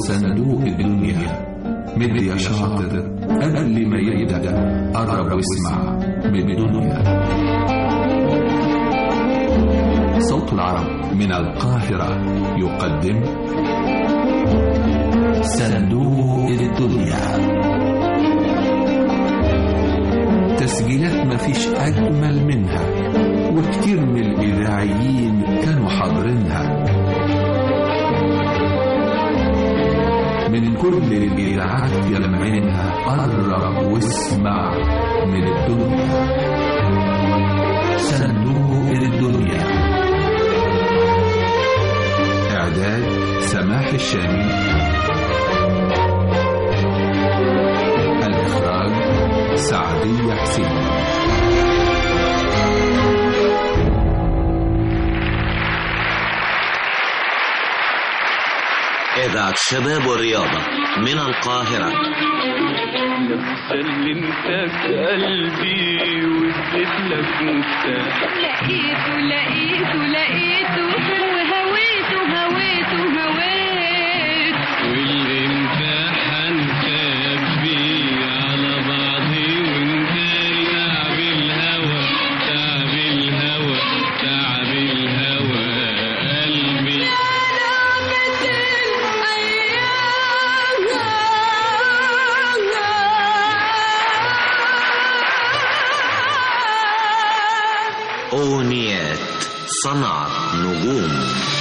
صندوق الدنيا مد يا شاطر قبل ما يبدأ قرب واسمع من الدنيا صوت العرب من القاهرة يقدم صندوق الدنيا تسجيلات مفيش أجمل منها وكتير من الإذاعيين كانوا حاضرينها من كل الإذاعات يلمعينها قرب واسمع من الدنيا صندوق الدنيا إعداد سماح الشامي الإخراج سعدية حسين إذاعة شباب والرياضة من القاهرة سلمتك قلبي واديت لك مفتاح لقيته لقيته لقيته وهويته هويته هويت والامتحان كبي على بعضي وانت تعب الهوى تعب الهوى تعب الهوى قلبي أغنيات صنعت نجوم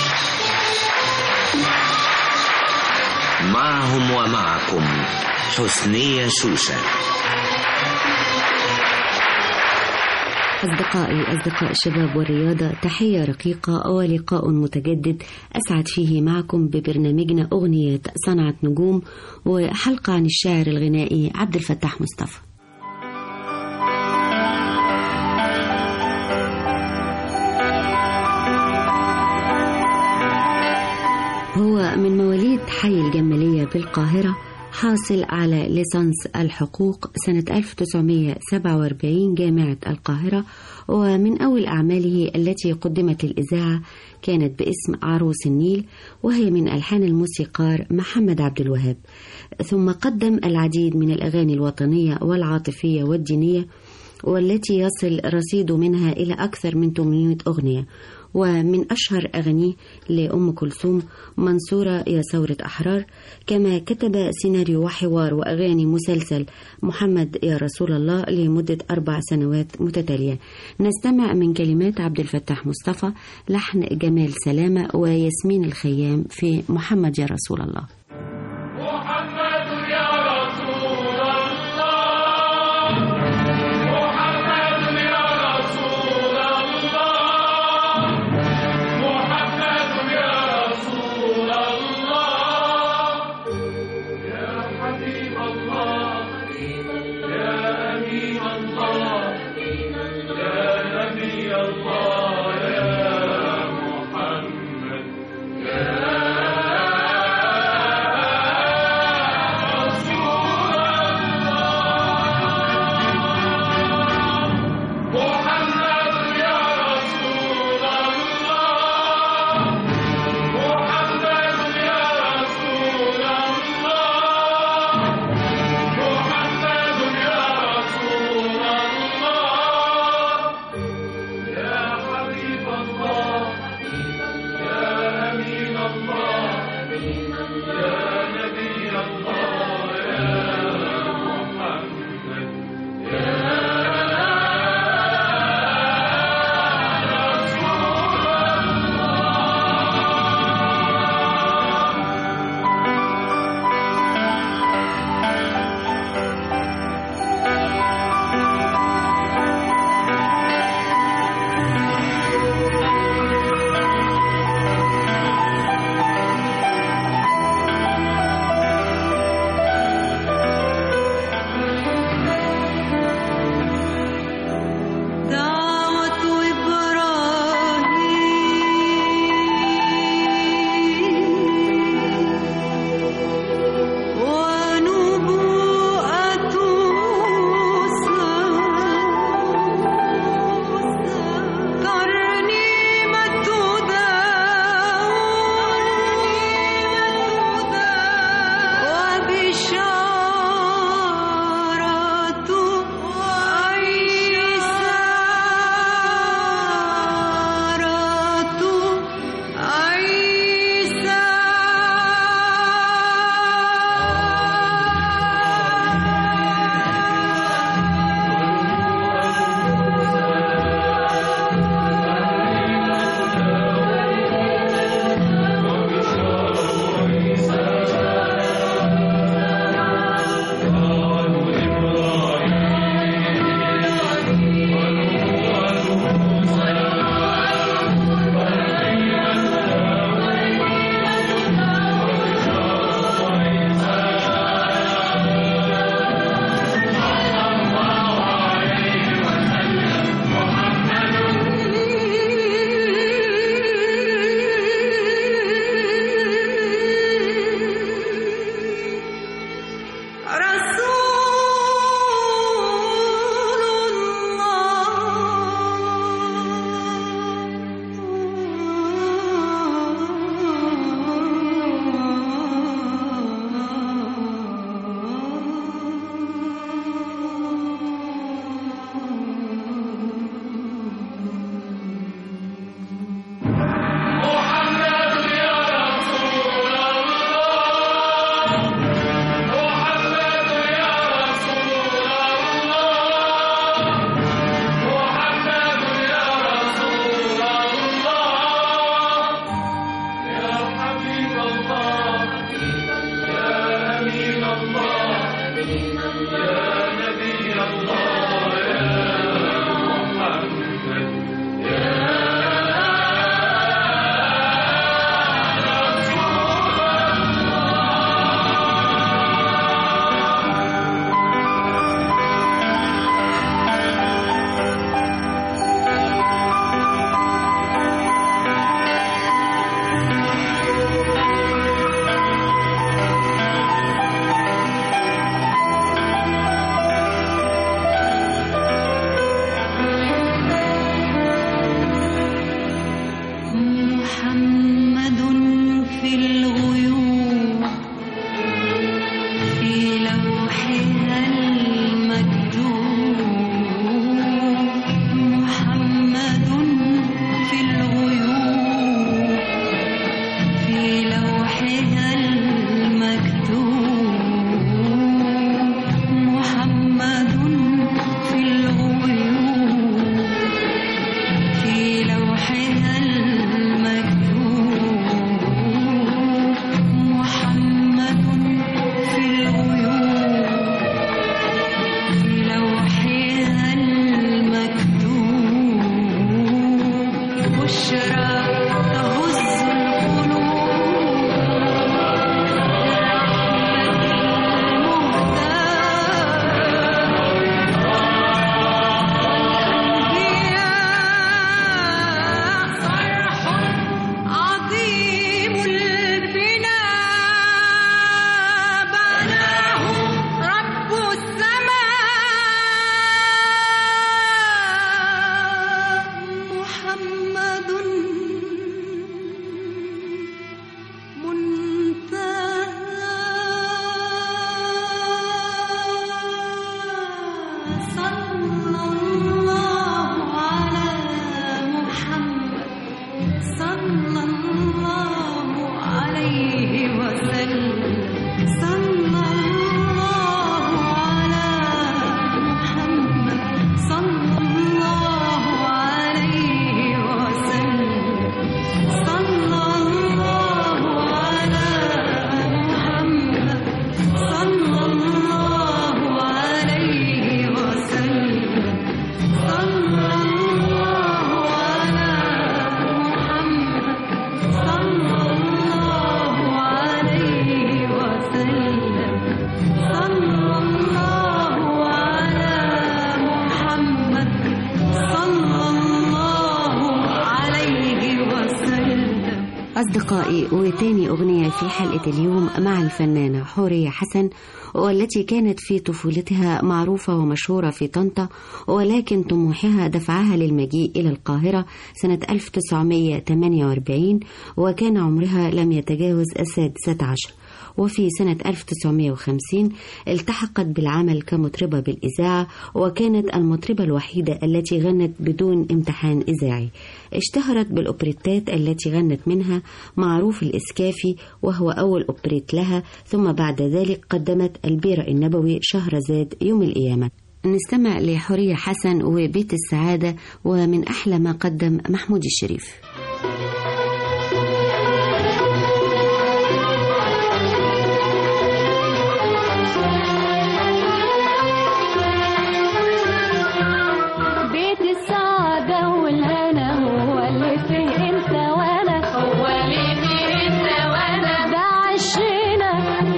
معهم ومعكم حسنية شوشة أصدقائي أصدقاء الشباب والرياضة تحية رقيقة ولقاء متجدد أسعد فيه معكم ببرنامجنا أغنية صنعة نجوم وحلقة عن الشاعر الغنائي عبد الفتاح مصطفى هو من مواليد حي الجمالية بالقاهرة حاصل على ليسانس الحقوق سنة 1947 جامعة القاهرة ومن أول أعماله التي قدمت للإذاعة كانت باسم عروس النيل وهي من ألحان الموسيقار محمد عبد الوهاب ثم قدم العديد من الأغاني الوطنية والعاطفية والدينية والتي يصل رصيده منها إلى أكثر من 800 أغنية ومن أشهر أغانيه لأم كلثوم منصورة يا ثورة أحرار كما كتب سيناريو وحوار وأغاني مسلسل محمد يا رسول الله لمدة أربع سنوات متتالية نستمع من كلمات عبد الفتاح مصطفى لحن جمال سلامة وياسمين الخيام في محمد يا رسول الله محمد يا رسول الله محمد يا رسول الله محمد يا رسول الله يا حبيب الله يا أمين الله يا نبي الله يا محمد يا أصدقائي وتاني أغنية في حلقة اليوم مع الفنانة حورية حسن والتي كانت في طفولتها معروفة ومشهورة في طنطا ولكن طموحها دفعها للمجيء إلى القاهرة سنة 1948 وكان عمرها لم يتجاوز السادسة عشر وفي سنة 1950 التحقت بالعمل كمطربة بالإذاعة وكانت المطربة الوحيدة التي غنت بدون امتحان إذاعي اشتهرت بالأوبريتات التي غنت منها معروف الإسكافي وهو أول أوبريت لها ثم بعد ذلك قدمت البيرة النبوي شهرزاد يوم القيامة نستمع لحورية حسن وبيت السعادة ومن أحلى ما قدم محمود الشريف بيت السعادة والهنا هو اللي فيه انت وانا هو اللي فيه انت وانا ده عشنا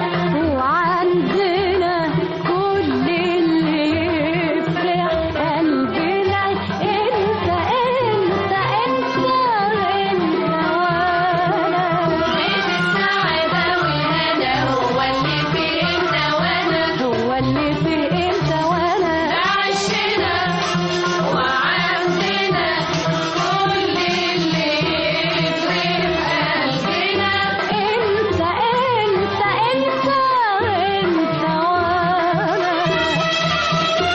وعندنا كل اللي يفرح قلبنا انت انت انت انت وانا بيت السعادة والهنا هو اللي فيه انت وانا هو اللي فيه انت وانا ده عشنا وعندنا كل اللي يفرق قلبنا انت انت انت انت وانا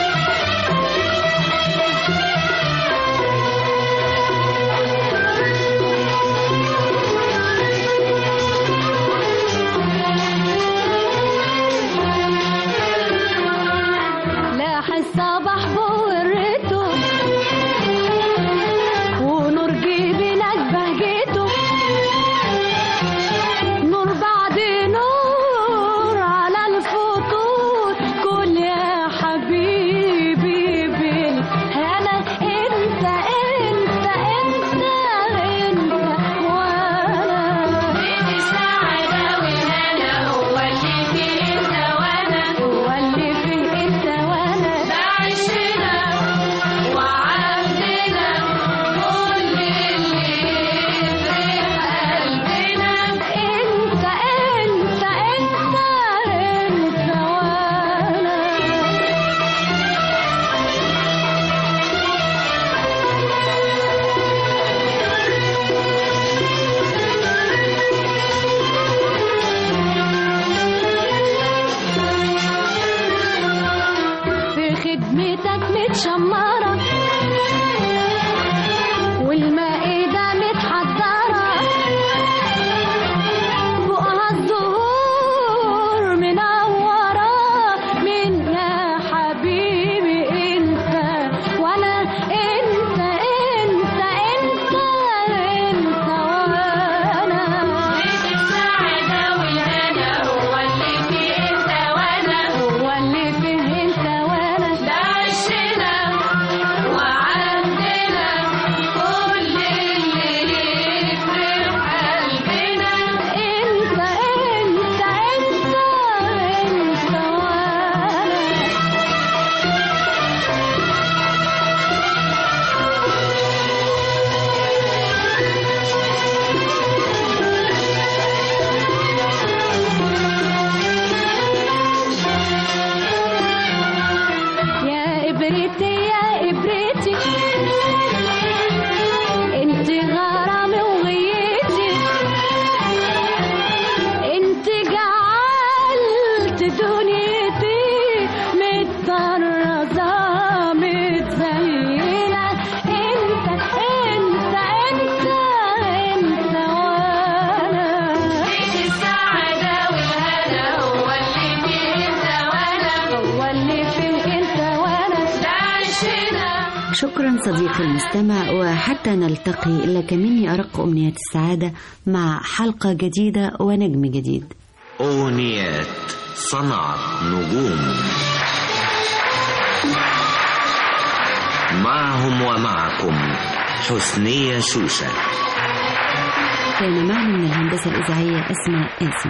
لاح الصباح بورته ونور جيبنك بهجته نور بعد نور على الفطور كل يا حبيبي بالهنا انت انت انت انت وانا بيت السعادة والهنا هو اللي فيه انت وانا هو اللي فيه انت وانا ده عشنا وعندنا كل اللي يفرح قلبنا انت انت انت انت وانا في خدمتك متشمرة والمائدة متحضرة فوقها الزهور منورة من يا حبيبي انت وانا انت انت انت انت وانا بيت السعادة والهنا هو اللي فيه انت وانا هو اللي فيه انت وانا ده عشنا وعندنا كل اللي يفرح قلبنا انت انت انت انت وانا يا إبرتي يا إبرتي انت غرامي وغيتي انت جعلت دنيتي متطرزة متزينة انت انت انت انت وانا بيت السعادة والهنا هو اللي فيه انت وانا هو اللي فيه انت وانا ده عشنا شكرا صديقي المستمع وحتى نلتقي لك مني أرق أمنيات السعادة مع حلقة جديدة ونجم جديد أغنيات صنعت نجوم معهم ومعكم حسنية شوشة كان معنا من الهندسة الإذاعية أسماء قاسم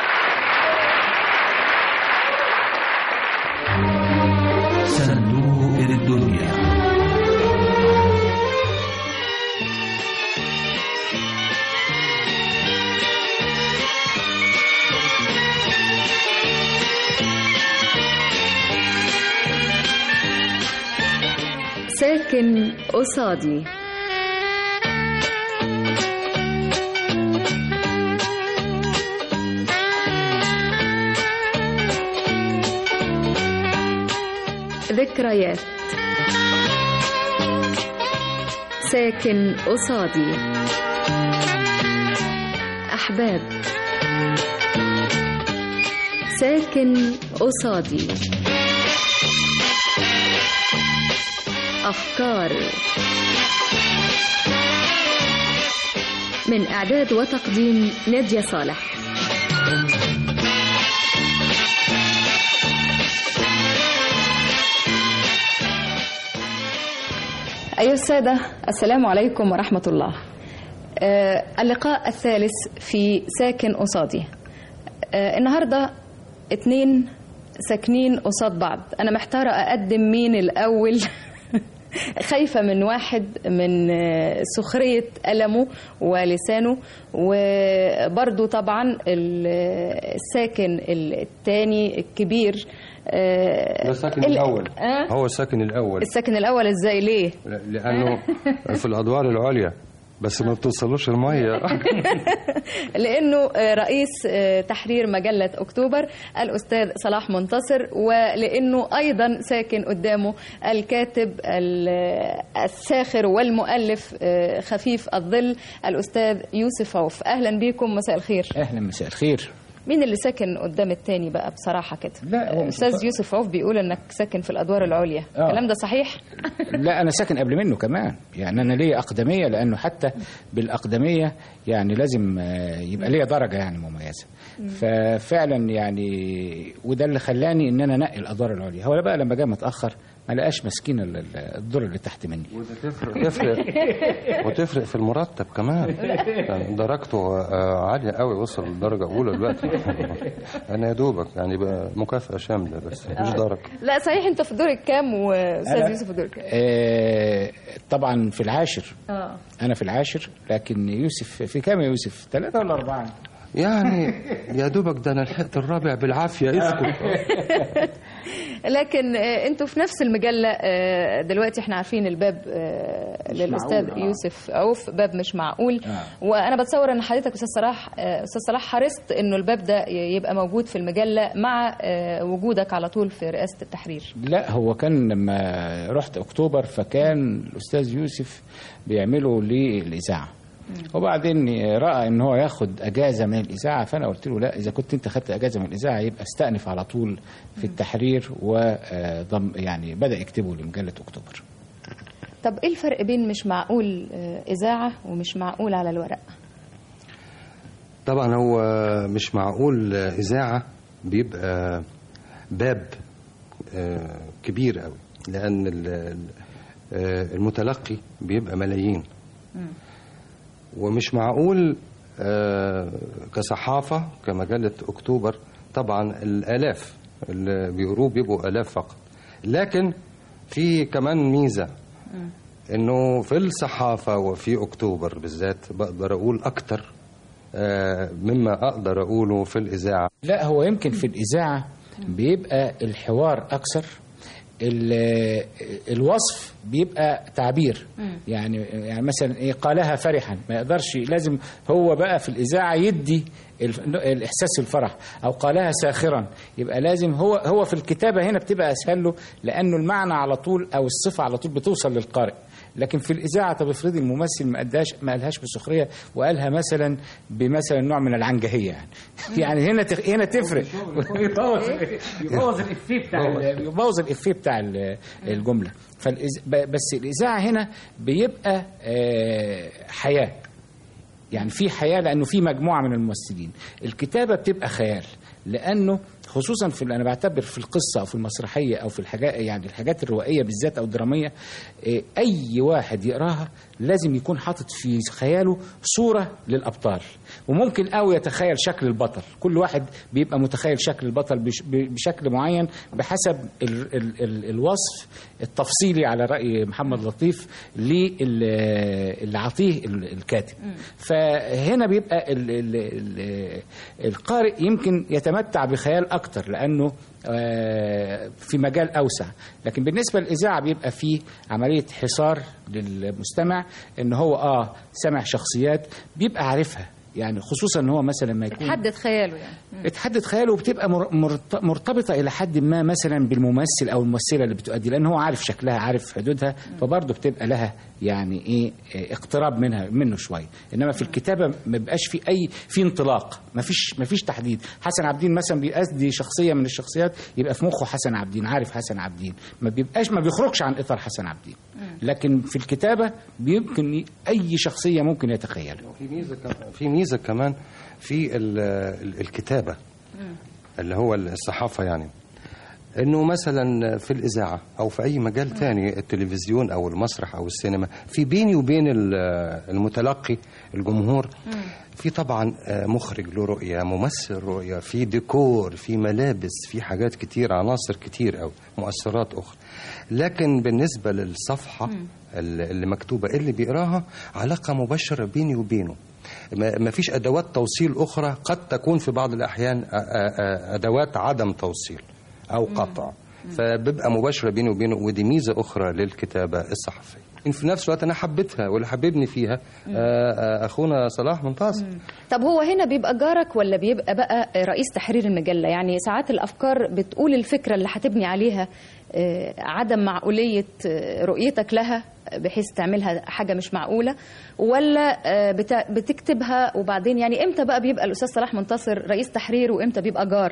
صندوق الدنيا ساكن قصادي ذكريات ساكن قصادي أحباب ساكن قصادي أفكار من إعداد وتقديم نادية صالح أيها السادة السلام عليكم ورحمة الله آه اللقاء الثالث في ساكن قصادي آه النهاردة اتنين ساكنين قصاد بعض أنا محتارة أقدم مين الأول خايفة من واحد من آه، سخرية ألمه ولسانه وبرضو طبعا ال- الساكن الثاني الكبير آه، ده الساكن ال- الأول آه؟ هو الساكن الأول الساكن الأول ازاي ليه؟ لأنه في الأدوار العليا بس ما بتوصلوش المية لانه آه، رئيس آه، تحرير مجله اكتوبر الاستاذ صلاح منتصر ولانه ايضا ساكن قدامه الكاتب ال- الساخر والمؤلف آه، خفيف الظل الاستاذ يوسف عوف اهلا بيكم مساء الخير اهلا مساء الخير مين اللي ساكن قدام التاني بقى بصراحه كده لا، هو مش استاذ بصراحة. يوسف عوف بيقول انك ساكن في الادوار العليا آه. الكلام ده صحيح لا انا ساكن قبل منه كمان يعني انا ليا اقدميه لانه حتى بالاقدميه يعني لازم آه، يبقى ليا درجه يعني مميزه ففعلا يعني وده اللي خلاني ان انا انقي الادوار العليا هو بقى لما جاء متاخر ما لقاش مسكين ال- ال- الدور اللي تحت مني تفرق تفرق وتفرق في المرتب كمان يعني درجته آه، عالية قوي وصل لدرجة أولى دلوقتي أنا يا دوبك يعني بقى مكافأة شاملة بس مش درجة لا صحيح انت في دور الكام واستاذ أنا- يوسف في دور الكام آه، طبعا في العاشر اه انا في العاشر لكن يوسف في كام يا يوسف ثلاثة ولا أربعة يعني يا دوبك ده أنا لحقت الرابع بالعافية اسكت لكن آه، انتوا في نفس المجله آه، دلوقتي احنا عارفين الباب آه، للاستاذ معقول، آه. يوسف عوف باب مش معقول آه. وانا بتصور ان حضرتك استاذ صلاح آه، استاذ صلاح حرصت انه الباب ده ي- يبقى موجود في المجله مع آه، وجودك على طول في رئاسه التحرير لا هو كان لما رحت اكتوبر فكان الاستاذ يوسف بيعمله للاذاعه وبعدين راى ان هو ياخد اجازه من الاذاعه فانا قلت له لا اذا كنت انت خدت اجازه من الاذاعه يبقى استأنف على طول في التحرير وضم يعني بدا يكتبه لمجله اكتوبر طب ايه الفرق بين مش معقول آه، اذاعه ومش معقول على الورق طبعا هو مش معقول إذاعة بيبقى باب آه، كبير قوي لأن ال- ال- آه، المتلقي بيبقى ملايين ومش معقول آه، كصحافة كمجلة أكتوبر طبعا الآلاف اللي بيقروه بيبقوا آلاف فقط لكن في كمان ميزة انه في الصحافة وفي اكتوبر بالذات بقدر اقول اكتر آه، مما اقدر اقوله في الاذاعة لا هو يمكن في الإذاعة بيبقى الحوار أكثر ال- الوصف بيبقى تعبير يعني يعني مثلا إيه قالها فرحا ما يقدرش لازم هو بقى في الإذاعة يدي الف- الإحساس الفرح أو قالها ساخرا يبقى لازم هو هو في الكتابة هنا بتبقى أسهل له لأنه المعنى على طول أو الصفة على طول بتوصل للقارئ لكن في الإذاعة طب افرضي الممثل ما قداش ما قالهاش بسخرية وقالها مثلا بمثلا نوع من العنجهية يعني يعني هنا تخ... هنا تفرق يبوظ يبوظ الإفيه بتاع ال- يبوظ الإفيه بتاع ال- الجملة فالإز... ب- بس الإذاعة هنا بيبقى آه، حياة يعني في حياه لانه في مجموعه من الممثلين الكتابه بتبقى خيال لانه خصوصا في انا بعتبر في القصه او في المسرحيه او في الحاجات يعني الحاجات الروائيه بالذات او الدراميه إيه، اي واحد يقراها لازم يكون حاطط في خياله صوره للابطال وممكن قوي يتخيل شكل البطل كل واحد بيبقى متخيل شكل البطل بش- ب- بشكل معين بحسب ال ال ال الوصف التفصيلي على راي محمد لطيف لل- اللي عطيه ال- الكاتب فهنا بيبقى ال ال ال القارئ يمكن يتمتع بخيال اكتر لانه آه، في مجال اوسع لكن بالنسبه للاذاعه بيبقى فيه عمليه حصار للمستمع ان هو اه سمع شخصيات بيبقى عارفها يعني خصوصا ان هو مثلا ما يكون تحدد خياله يعني اتحدد خياله وبتبقى مر- مرت- مرتبطه الى حد ما مثلا بالممثل او الممثله اللي بتؤدي لان هو عارف شكلها عارف حدودها فبرضه بتبقى لها يعني ايه اه، اقتراب منها منه شويه انما في الكتابه ما بيبقاش في اي في انطلاق ما فيش ما فيش تحديد حسن عابدين مثلا بيأدي شخصيه من الشخصيات يبقى في مخه حسن عابدين عارف حسن عابدين ما بيبقاش ما بيخرجش عن اطار حسن عابدين لكن في الكتابه بيمكن ي- اي شخصيه ممكن يتخيلها في ميزه كمان في ميزه كمان في ال- ال- الكتابه اللي هو الصحافه يعني انه مثلا في الاذاعه او في اي مجال تاني التلفزيون او المسرح او السينما في بيني وبين ال- المتلقي الجمهور في طبعا آه، مخرج له رؤيه ممثل رؤيه في ديكور في ملابس في حاجات كتير عناصر كتير او مؤثرات اخرى لكن بالنسبه للصفحه ال- اللي مكتوبه اللي بيقراها علاقه مباشره بيني وبينه ما ما فيش ادوات توصيل اخرى قد تكون في بعض الاحيان آ- آ- آ- ادوات عدم توصيل او قطع فبيبقى مباشره بيني وبينه ودي ميزه اخرى للكتابه الصحفيه إن في نفس الوقت انا حبيتها واللي حببني فيها آ- آ- اخونا صلاح منتصر طب هو هنا بيبقى جارك ولا بيبقى بقى رئيس تحرير المجلة يعني ساعات الأفكار بتقول الفكرة اللي هتبني عليها آه، عدم معقولية آه، رؤيتك لها بحيث تعملها حاجة مش معقولة ولا آه، بت- بتكتبها وبعدين يعني امتى بقى بيبقى الأستاذ صلاح منتصر رئيس تحرير وامتى بيبقى جار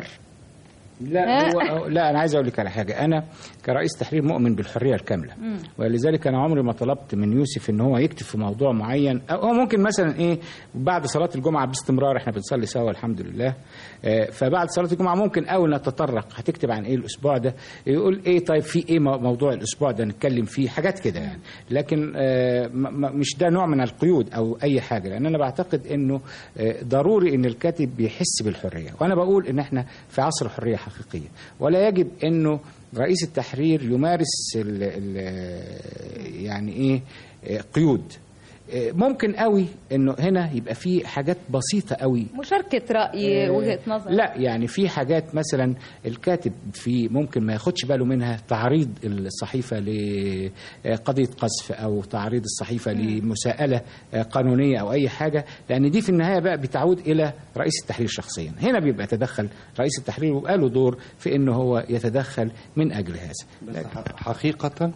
لا هو لا انا عايز اقول لك على حاجه انا كرئيس تحرير مؤمن بالحريه الكامله ولذلك انا عمري ما طلبت من يوسف ان هو يكتب في موضوع معين او هو ممكن مثلا ايه بعد صلاه الجمعه باستمرار احنا بنصلي سوا الحمد لله آه، فبعد صلاه الجمعه ممكن اول نتطرق هتكتب عن ايه الاسبوع ده يقول ايه طيب في ايه مو- موضوع الاسبوع ده نتكلم فيه حاجات كده يعني لكن آه، م- م- مش ده نوع من القيود او اي حاجه لان انا بعتقد انه آه، ضروري ان الكاتب بيحس بالحريه وانا بقول ان احنا في عصر حريه حقيقيه ولا يجب انه رئيس التحرير يمارس ال ال يعني ايه آه، قيود آه، ممكن قوي انه هنا يبقى في حاجات بسيطه قوي مشاركة رأي وجهة نظر لا يعني في حاجات مثلا الكاتب في ممكن ما ياخدش باله منها تعريض الصحيفة لقضية قذف أو تعريض الصحيفة لمساءلة قانونية أو أي حاجة لأن دي في النهاية بقى بتعود إلى رئيس التحرير شخصيا هنا بيبقى يتدخل رئيس التحرير ويبقى له دور في أنه هو يتدخل من أجل هذا بس حقيقة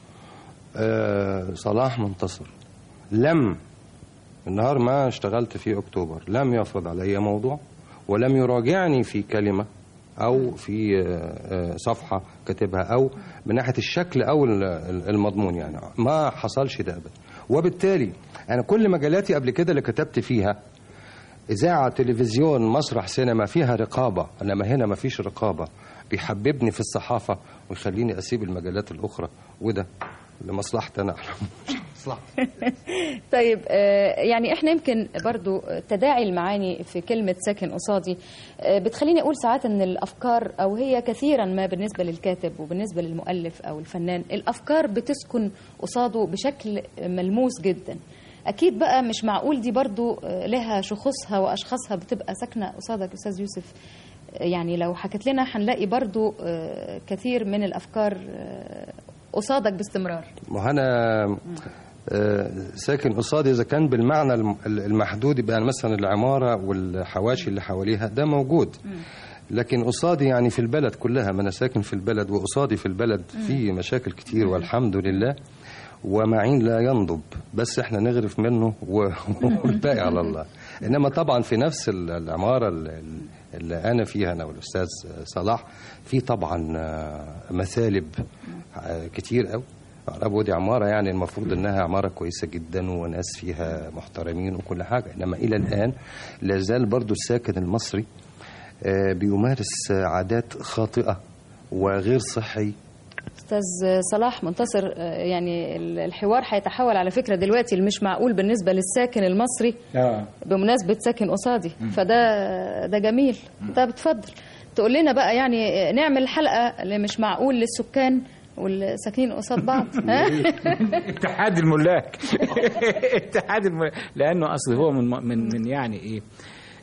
آه، صلاح منتصر لم النهار ما اشتغلت في أكتوبر لم يفرض علي موضوع ولم يراجعني في كلمة أو في آه، آه، صفحة كاتبها أو من ناحية الشكل أو ال- ال- المضمون يعني ما حصلش ده أبدا وبالتالي أنا كل مجالاتي قبل كده اللي كتبت فيها إذاعة تلفزيون مسرح سينما فيها رقابة إنما هنا ما فيش رقابة بيحببني في الصحافة ويخليني أسيب المجالات الأخرى وده لمصلحتي أنا مش مصلحتي طيب آه، يعني احنا يمكن برضو تداعي المعاني في كلمة ساكن قصادي آه، بتخليني أقول ساعات أن الأفكار أو هي كثيرا ما بالنسبة للكاتب وبالنسبة للمؤلف أو الفنان الأفكار بتسكن قصاده بشكل ملموس جدا أكيد بقى مش معقول دي برضو آه، لها شخوصها وأشخاصها بتبقى ساكنة قصادك أستاذ يوسف آه، يعني لو حكت لنا هنلاقي برضو آه، كثير من الأفكار آه، قصادك باستمرار ما أنا آه، ساكن قصادي إذا كان بالمعنى الم- المحدود يبقى أنا مثلا العمارة والحواشي اللي حواليها ده موجود لكن قصادي يعني في البلد كلها ما أنا ساكن في البلد وقصادي في البلد في مشاكل كتير والحمد لله ومعين لا ينضب بس احنا نغرف منه و- والباقي على الله انما طبعا في نفس ال- العماره ال- اللي انا فيها انا والاستاذ صلاح في طبعا آه، مثالب آه، كتير قوي ابو دي عماره يعني المفروض انها عماره كويسه جدا وناس فيها محترمين وكل حاجه انما الى الان لا زال برضو الساكن المصري آه، بيمارس آه، عادات خاطئه وغير صحي استاذ صلاح منتصر آه، يعني الحوار هيتحول على فكره دلوقتي المش معقول بالنسبه للساكن المصري آه. بمناسبه ساكن قصادي فده ده جميل طب اتفضل تقول لنا بقى يعني نعمل حلقه اللي مش معقول للسكان والساكنين قصاد بعض ها اتحاد الملاك اتحاد الملاك لانه اصل هو من من من يعني ايه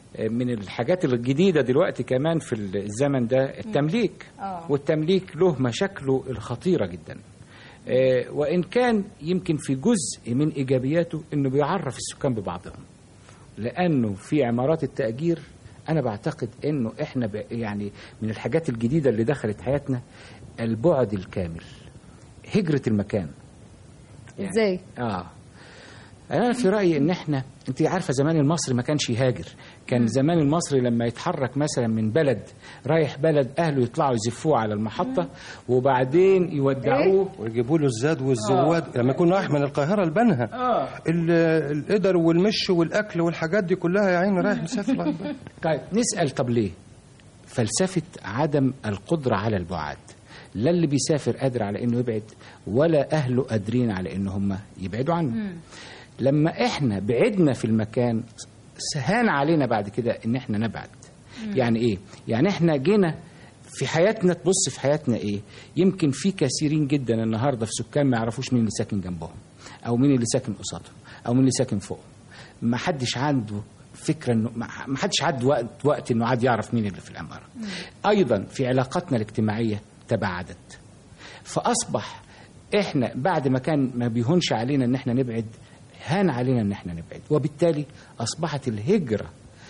من الحاجات الجديدة دلوقتي كمان في الزمن ده التمليك والتمليك له مشاكله الخطيرة جدا آه، وإن كان يمكن في جزء من إيجابياته إنه بيعرف السكان ببعضهم لأنه في عمارات التأجير أنا بعتقد إنه إحنا ب- يعني من الحاجات الجديدة اللي دخلت حياتنا البعد الكامل هجرة المكان ازاي اه انا في رايي ان احنا انت عارفه زمان المصري ما كانش يهاجر كان زمان المصري لما يتحرك مثلا من بلد رايح بلد اهله يطلعوا يزفوه على المحطه وبعدين يودعوه ويجيبوا له الزاد والزواد لما يكون رايح من القاهره لبنها اه ال- القدر والمش والاكل والحاجات دي كلها يا عيني رايح مسافر رايح بنها. طيب نسال طب ليه فلسفه عدم القدره على البعاد لا اللي بيسافر قادر على انه يبعد ولا اهله قادرين على ان هم يبعدوا عنه لما احنا بعدنا في المكان سهان علينا بعد كده ان احنا نبعد يعني ايه يعني احنا جينا في حياتنا تبص في حياتنا ايه يمكن في كثيرين جدا النهارده في سكان ما يعرفوش مين اللي ساكن جنبهم او مين اللي ساكن قصادهم او مين اللي ساكن فوقهم ما حدش عنده فكره انه ما ما حدش عنده وقت وقت انه عاد يعرف مين اللي في العماره ايضا في علاقاتنا الاجتماعيه تباعدت فاصبح احنا بعد ما كان ما بيهونش علينا ان احنا نبعد هان علينا ان احنا نبعد وبالتالي اصبحت الهجره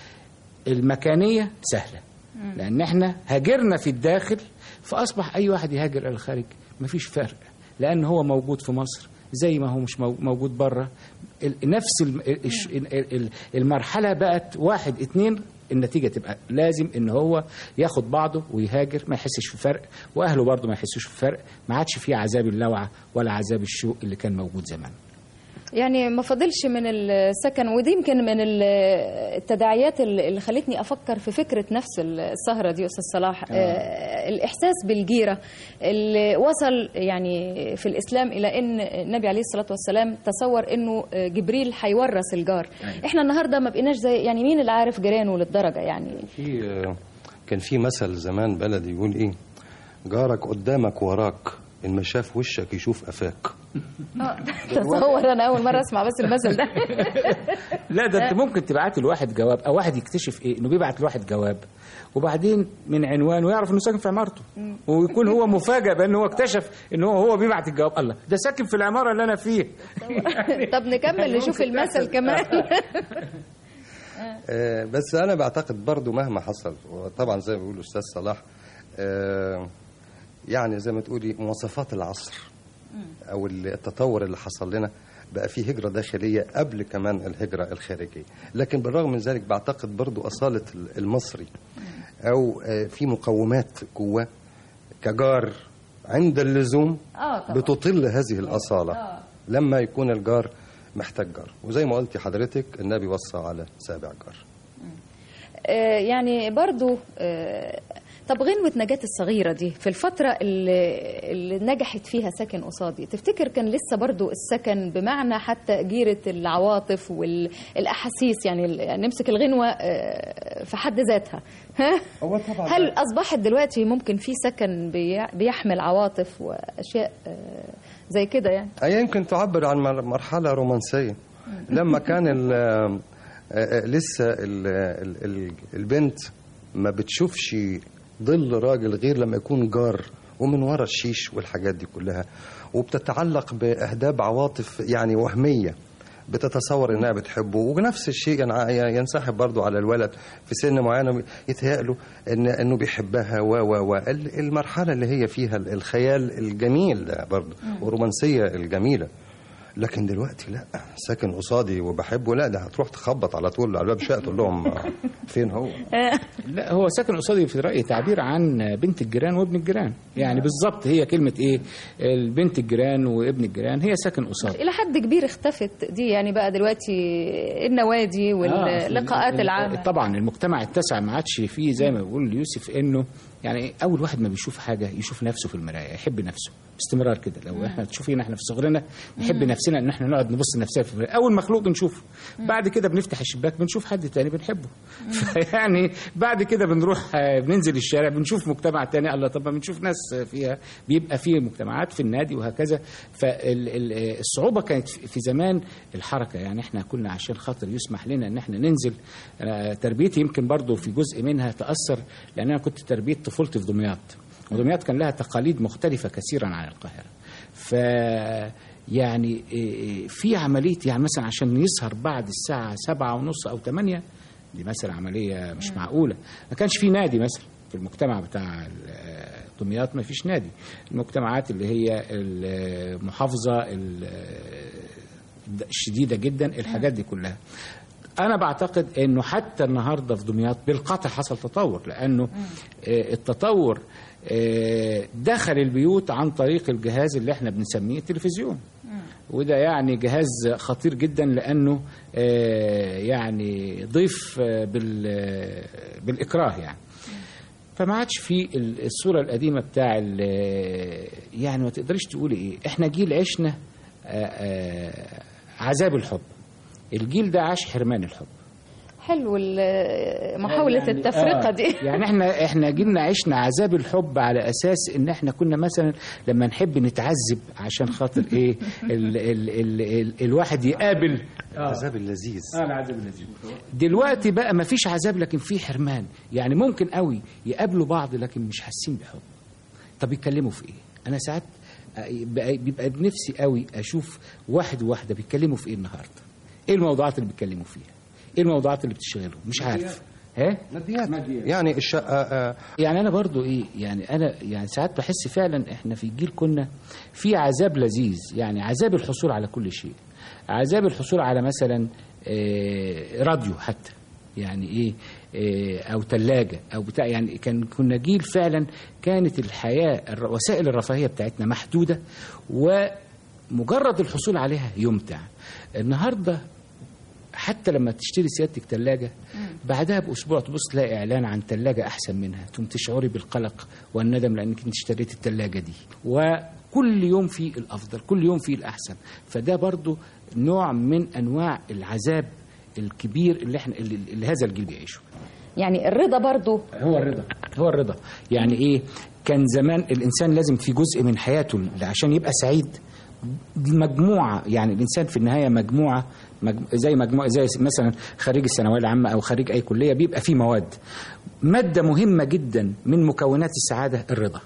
المكانيه سهله لان احنا هاجرنا في الداخل فاصبح اي واحد يهاجر الى الخارج مفيش فرق لان هو موجود في مصر زي ما هو مش مو- موجود بره ال- نفس الم- الش- ال- ال- المرحله بقت واحد اتنين النتيجه تبقى لازم ان هو ياخد بعضه ويهاجر ما يحسش في فرق واهله برضه ما يحسوش في فرق ما عادش فيه عذاب اللوعه ولا عذاب الشوق اللي كان موجود زمان يعني ما فاضلش من السكن ودي يمكن من ال- التداعيات اللي اللي خلتني افكر في فكره نفس السهره دي استاذ صلاح آه. الاحساس بالجيره اللي وصل يعني في الاسلام الى ان النبي عليه الصلاه والسلام تصور انه جبريل هيورث الجار أيوة. احنا النهارده ما بقيناش زي يعني مين اللي عارف جيرانه للدرجه يعني في كان في مثل زمان بلدي يقول ايه جارك قدامك وراك ان ما شاف وشك يشوف قفاك تصور انا اول مره اسمع بس المثل ده لا ده انت ممكن تبعت لواحد جواب او واحد يكتشف ايه انه بيبعت لواحد جواب وبعدين من عنوانه يعرف انه ساكن في عمارته ويكون هو مفاجئ بان هو اكتشف ان هو هو بيبعت الجواب الله ده ساكن في العماره اللي انا فيها طب نكمل نشوف المثل كمان آه، بس انا بعتقد برضو مهما حصل وطبعا زي ما بيقول الاستاذ صلاح آه، يعني زي ما تقولي مواصفات العصر او التطور اللي حصل لنا بقى في هجرة داخلية قبل كمان الهجرة الخارجية لكن بالرغم من ذلك بعتقد برضو أصالة المصري أو آه، في مقومات جواه كجار عند اللزوم اه طبعا بتطل هذه الأصالة آه. لما يكون الجار محتاج جار وزي ما قلت حضرتك النبي وصى على سابع جار آه، يعني برضو آه، طب غنوة نجاة الصغيرة دي في الفترة اللي, اللي نجحت فيها سكن قصادي تفتكر كان لسه برضو السكن بمعنى حتى جيرة العواطف والأحاسيس يعني ال- نمسك الغنوة آه، في حد ذاتها ها؟ هو طبعا هل أصبحت دلوقتي ممكن في سكن بي- بيحمل عواطف وأشياء آه، زي كده يعني هي يمكن تعبر عن مر- مرحلة رومانسية لما كان ال آه، آه، لسه ال ال ال البنت ما بتشوفش ظل راجل غير لما يكون جار ومن ورا الشيش والحاجات دي كلها وبتتعلق بأهداب عواطف يعني وهمية بتتصور انها بتحبه ونفس الشيء ينع- ينسحب برضو على الولد في سن معينه يتهيأ له ان انه بيحبها و و و ال- المرحله اللي هي فيها ال- الخيال الجميل ده برضو والرومانسيه الجميله لكن دلوقتي لا ساكن قصادي وبحبه لا ده هتروح تخبط على طول على الباب شقه تقول لهم آه، فين هو لا هو ساكن قصادي في رأيي تعبير عن بنت الجيران وابن الجيران يعني بالظبط هي كلمة ايه البنت الجيران وابن الجيران هي ساكن قصادي إلى حد كبير اختفت دي يعني بقى دلوقتي النوادي واللقاءات ال- العامة طبعا المجتمع اتسع ما عادش فيه زي ما بيقول يوسف انه يعني اول واحد ما بيشوف حاجه يشوف نفسه في المرايه يحب نفسه باستمرار كده لو احنا تشوفينا احنا في صغرنا نحب نفسنا نفسنا ان احنا نقعد نبص لنفسنا في المراية. اول مخلوق بنشوفه بعد كده بنفتح الشباك بنشوف حد تاني بنحبه فيعني بعد كده بنروح آه، بننزل الشارع بنشوف مجتمع تاني الله طب ما بنشوف ناس فيها بيبقى فيه مجتمعات في النادي وهكذا فالصعوبه كانت في في زمان الحركه يعني احنا كنا عشان خاطر يسمح لنا ان احنا ننزل أنا تربيتي يمكن برضو في جزء منها تاثر لان انا كنت تربيه طفولتي في دمياط ودمياط كان لها تقاليد مختلفه كثيرا عن القاهره ف يعني إيه، في عمليه يعني مثلا عشان يسهر بعد الساعه سبعة ونص او ثمانية دي مثلا عمليه مش معقوله ما كانش في نادي مثلا في المجتمع بتاع ال- دمياط ما فيش نادي المجتمعات اللي هي المحافظه ال- الشديده جدا الحاجات دي كلها انا بعتقد انه حتى النهارده في دمياط بالقطع حصل تطور لانه آه، التطور آه، دخل البيوت عن طريق الجهاز اللي احنا بنسميه التلفزيون وده يعني جهاز خطير جدا لانه آه، يعني ضيف آه، بال آه، بالاكراه يعني فما عادش في ال- الصوره القديمه بتاع ال- يعني ما تقدريش تقولي ايه احنا جيل عشنا آه، آه، عذاب الحب الجيل ده عاش حرمان الحب حلو ال- محاولة يعني- التفرقة آه، دي يعني احنا احنا جيلنا عشنا عذاب الحب على اساس ان احنا كنا مثلا لما نحب نتعذب عشان خاطر ايه ال ال ال ال الواحد يقابل العذاب اللذيذ اه العذاب اللذيذ دلوقتي بقى ما فيش عذاب لكن في حرمان يعني ممكن قوي يقابلوا بعض لكن مش حاسين بحب طب يتكلموا في ايه انا ساعات بقى- بيبقى بنفسي قوي اشوف واحد وواحده بيتكلموا في ايه النهارده ايه الموضوعات اللي بيتكلموا فيها ايه الموضوعات اللي بتشغلهم مش عارف ها ماديات يعني الشقه آه، يعني انا برضو ايه يعني انا يعني ساعات بحس فعلا احنا في جيل كنا في عذاب لذيذ يعني عذاب الحصول على كل شيء عذاب الحصول على مثلا آه، راديو حتى يعني ايه آه، او ثلاجه او بتاع يعني كان كنا جيل فعلا كانت الحياه الر- وسائل الرفاهيه بتاعتنا محدوده ومجرد الحصول عليها يمتع النهارده حتى لما تشتري سيادتك ثلاجة بعدها بأسبوع تبص تلاقي إعلان عن ثلاجة أحسن منها ثم تشعري بالقلق والندم لأنك أنت اشتريت الثلاجة دي وكل يوم في الأفضل كل يوم في الأحسن فده برضو نوع من أنواع العذاب الكبير اللي احنا اللي, اللي هذا الجيل بيعيشه يعني الرضا برضو هو الرضا هو الرضا يعني ايه كان زمان الانسان لازم في جزء من حياته اللي عشان يبقى سعيد دي مجموعه يعني الانسان في النهايه مجموعه مجم... زي مجموعه زي مثلا خريج الثانويه العامه او خريج اي كليه بيبقى فيه مواد ماده مهمه جدا من مكونات السعاده الرضا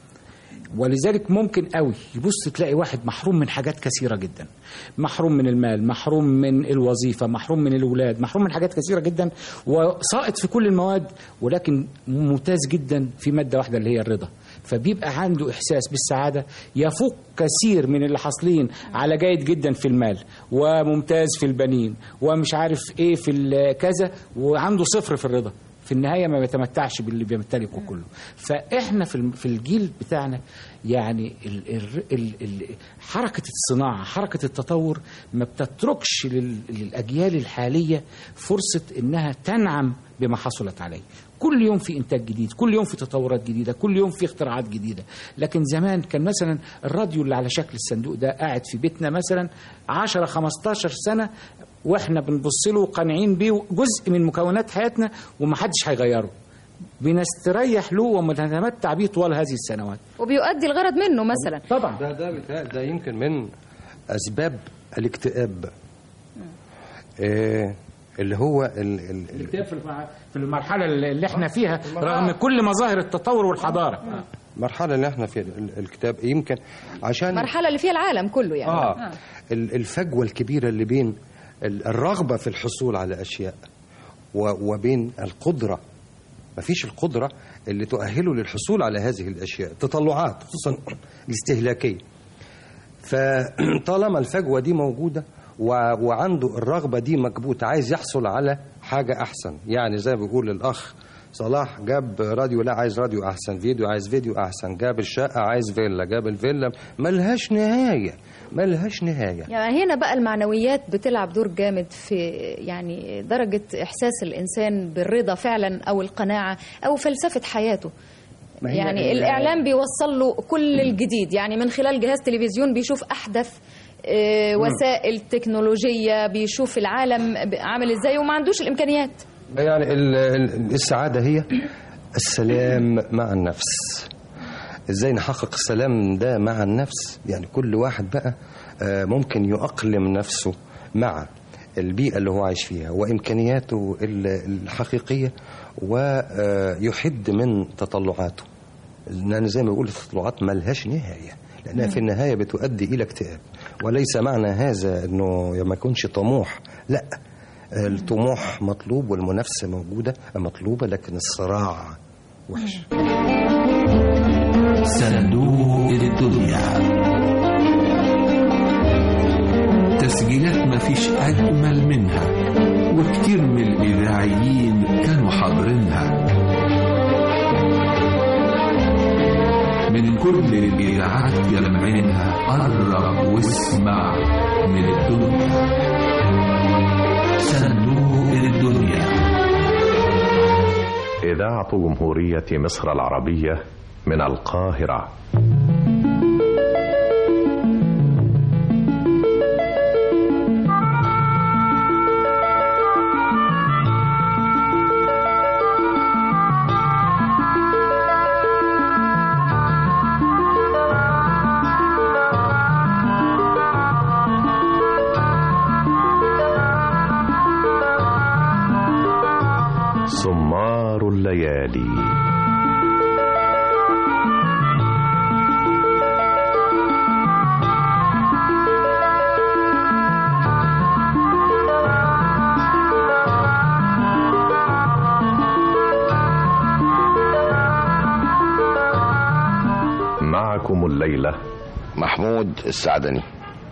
ولذلك ممكن قوي يبص تلاقي واحد محروم من حاجات كثيره جدا محروم من المال محروم من الوظيفه محروم من الاولاد محروم من حاجات كثيره جدا وساقط في كل المواد ولكن ممتاز جدا في ماده واحده اللي هي الرضا فبيبقى عنده احساس بالسعاده يفوق كثير من اللي حاصلين على جيد جدا في المال وممتاز في البنين ومش عارف ايه في ال- كذا وعنده صفر في الرضا في النهايه ما بيتمتعش باللي بيمتلكه كله فاحنا في الم- في الجيل بتاعنا يعني ال ال ال ال حركه الصناعه حركه التطور ما بتتركش لل- للاجيال الحاليه فرصه انها تنعم بما حصلت عليه كل يوم في انتاج جديد كل يوم في تطورات جديده كل يوم في اختراعات جديده لكن زمان كان مثلا الراديو اللي على شكل الصندوق ده قاعد في بيتنا مثلا 10 15 سنه واحنا بنبص له قانعين بيه جزء من مكونات حياتنا ومحدش هيغيره بنستريح له ونتمتع بيه طوال هذه السنوات وبيؤدي الغرض منه مثلا طبعا ده ده بيتهيألي ده يمكن من اسباب الاكتئاب آه اللي هو ال ال الاكتئاب في الم- في المرحله اللي احنا فيها رغم كل مظاهر التطور والحضاره المرحله اللي احنا فيها ال- الكتاب يمكن عشان المرحلة اللي فيها العالم كله يعني اه ال- الفجوه الكبيره اللي بين ال- الرغبه في الحصول على اشياء و- وبين القدره مفيش القدره اللي تؤهله للحصول على هذه الاشياء تطلعات خصوصا الاستهلاكيه فطالما الفجوه دي موجوده و- وعنده الرغبه دي مكبوته عايز يحصل على حاجه احسن يعني زي ما بيقول الاخ صلاح جاب راديو لا عايز راديو احسن فيديو عايز فيديو احسن جاب الشقه عايز فيلا جاب الفيلا ملهاش نهايه ملهاش نهايه يعني هنا بقى المعنويات بتلعب دور جامد في يعني درجة إحساس الإنسان بالرضا فعلا أو القناعة أو فلسفة حياته ما هي يعني ال- الإعلام بيوصل له كل الجديد يعني من خلال جهاز تلفزيون بيشوف أحدث آه، وسائل تكنولوجية بيشوف العالم ب- عامل ازاي وما عندوش الامكانيات يعني ال- ال- السعادة هي السلام مع النفس ازاي نحقق السلام ده مع النفس يعني كل واحد بقى آه، ممكن يؤقلم نفسه مع البيئة اللي هو عايش فيها وإمكانياته ال- الحقيقية ويحد من تطلعاته لأن زي ما بقول التطلعات ملهاش نهاية لأنها في النهاية بتؤدي إلى اكتئاب وليس معنى هذا أنه ما يكونش طموح لا الطموح مطلوب والمنافسة موجودة مطلوبة لكن الصراع وحش صندوق الدنيا تسجيلات مفيش أجمل منها وكتير من الإذاعيين كانوا حاضرينها من كل الإذاعات يلمعينها قرب واسمع من الدنيا صندوق الدنيا إذاعة جمهورية مصر العربية من القاهرة سمار الليالي معكم الليلة محمود السعدني